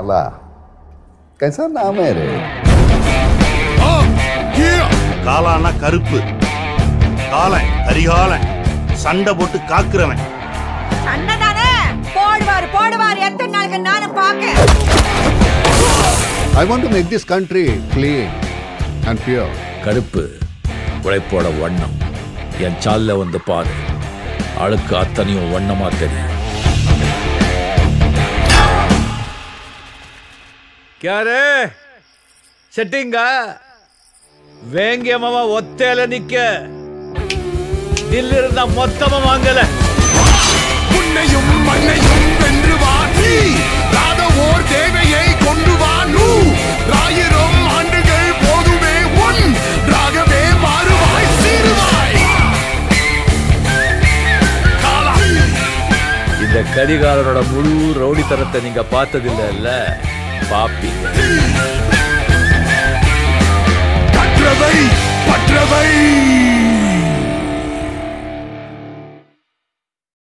काला कैसा नाम है रे காலானா கருப்பு காலன் கரிகாலன் சண்டை போட்டு காக்குறவன் சண்டைதானே போடுவாரு போடுவாரு எத்தனை நாளுக்கு நானும் பாக்க I want to make this country clean and pure. கருப்பு உழைப்போட வண்ணம் என் சால்ல வந்து பாரு அழுக்கு அத்தனையும் வண்ணமா தெரியும் ಕ್ಯಾರೇ ಸೆಟ್ಟಿಂಗ வேங்கியமாவா ஒத்தையில நிக்க நில்லிருந்த மொத்தமா வாங்கல உன்னையும் மண்ணையும் வென்று வா நீ ராத ஓர் தேவையை கொண்டு வா நூ ஆயிரம் ஆண்டுகள் போதுமே உன் ராகவே மாறுவாய் சீருவாய் காலா இந்த கரிகாலனோட முழு ரவுடித்தனத்தை நீங்க பார்த்ததில்ல பாப்பீங்க கற்றவை